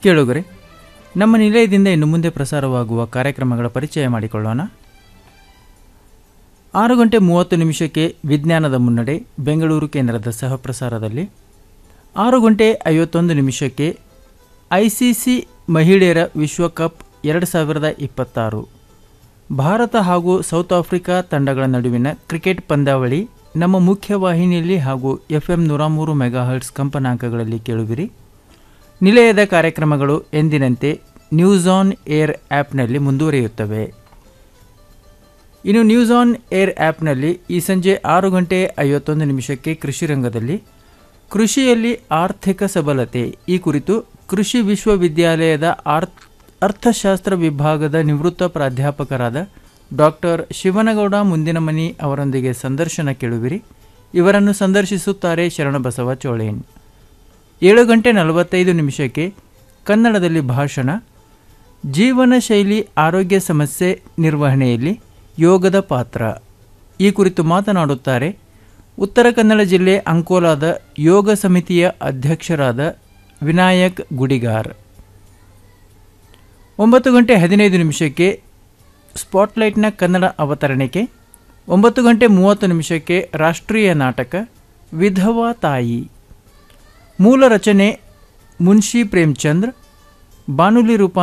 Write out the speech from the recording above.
ಕೇಳುಗರೆ ನಮ್ಮ ನಿಲಯದಿಂದ ಇನ್ನು ಮುಂದೆ ಪ್ರಸಾರವಾಗುವ ಕಾರ್ಯಕ್ರಮಗಳ ಪರಿಚಯ ಮಾಡಿಕೊಳ್ಳೋಣ ಆರು ಗಂಟೆ ಮೂವತ್ತು ನಿಮಿಷಕ್ಕೆ ವಿಜ್ಞಾನದ ಮುನ್ನಡೆ ಬೆಂಗಳೂರು ಕೇಂದ್ರದ ಸಹಪ್ರಸಾರದಲ್ಲಿ ಆರು ಗಂಟೆ ಐವತ್ತೊಂದು ನಿಮಿಷಕ್ಕೆ ಐ ಸಿ ಸಿ ಮಹಿಳೆಯರ ವಿಶ್ವಕಪ್ ಎರಡು ಸಾವಿರದ ಇಪ್ಪತ್ತಾರು ಭಾರತ ಹಾಗೂ ಸೌತ್ ಆಫ್ರಿಕಾ ತಂಡಗಳ ನಡುವಿನ ಕ್ರಿಕೆಟ್ ಪಂದ್ಯಾವಳಿ ನಮ್ಮ ಮುಖ್ಯ ವಾಹಿನಿಯಲ್ಲಿ ಹಾಗೂ ಎಫ್ ಎಂ ನೂರ ಮೂರು ಮೆಗಾಹರ್ಟ್ಸ್ ಕಂಪನಾಂಕಗಳಲ್ಲಿ ಕೇಳುವಿರಿ ನಿಲಯದ ಕಾರ್ಯಕ್ರಮಗಳು ಎಂದಿನಂತೆ ನ್ಯೂಸ್ ಆನ್ ಏರ್ ಆ್ಯಪ್ನಲ್ಲಿ ಮುಂದುವರಿಯುತ್ತವೆ ಇನ್ನು ನ್ಯೂಸ್ ಆನ್ ಏರ್ ಆ್ಯಪ್ನಲ್ಲಿ ಈ ಸಂಜೆ ಆರು ಗಂಟೆ ಐವತ್ತೊಂದು ನಿಮಿಷಕ್ಕೆ ಕೃಷಿ ರಂಗದಲ್ಲಿ ಕೃಷಿಯಲ್ಲಿ ಆರ್ಥಿಕ ಸಬಲತೆ ಈ ಕುರಿತು ಕೃಷಿ ವಿಶ್ವವಿದ್ಯಾಲಯದ ಆರ್ತ್ ಅರ್ಥಶಾಸ್ತ್ರ ವಿಭಾಗದ ನಿವೃತ್ತ ಪ್ರಾಧ್ಯಾಪಕರಾದ ಡಾಕ್ಟರ್ ಶಿವನಗೌಡ ಮುಂದಿನಮನಿ ಅವರೊಂದಿಗೆ ಸಂದರ್ಶನ ಕೇಳುವಿರಿ ಇವರನ್ನು ಸಂದರ್ಶಿಸುತ್ತಾರೆ ಶರಣಬಸವ ಚೋಳೇನ್ ಏಳು ಗಂಟೆ ನಲವತ್ತೈದು ನಿಮಿಷಕ್ಕೆ ಕನ್ನಡದಲ್ಲಿ ಭಾಷಣ ಜೀವನ ಶೈಲಿ ಆರೋಗ್ಯ ಸಮಸ್ಯೆ ನಿರ್ವಹಣೆಯಲ್ಲಿ ಯೋಗದ ಪಾತ್ರ ಈ ಕುರಿತು ಮಾತನಾಡುತ್ತಾರೆ ಉತ್ತರ ಕನ್ನಡ ಜಿಲ್ಲೆ ಅಂಕೋಲಾದ ಯೋಗ ಸಮಿತಿಯ ಅಧ್ಯಕ್ಷರಾದ ವಿನಾಯಕ್ ಗುಡಿಗಾರ್ ಒಂಬತ್ತು ಗಂಟೆ ಹದಿನೈದು ನಿಮಿಷಕ್ಕೆ ಸ್ಪಾಟ್ಲೈಟ್ನ ಕನ್ನಡ ಅವತರಣಿಕೆ ಒಂಬತ್ತು ಗಂಟೆ ಮೂವತ್ತು ನಿಮಿಷಕ್ಕೆ ರಾಷ್ಟ್ರೀಯ ನಾಟಕ ವಿಧವಾ ತಾಯಿ ಮೂಲ ರಚನೆ ಮುನ್ಷಿ ಪ್ರೇಮ್ಚಂದ್ರ ಬಾನುಲಿ ರೂಪ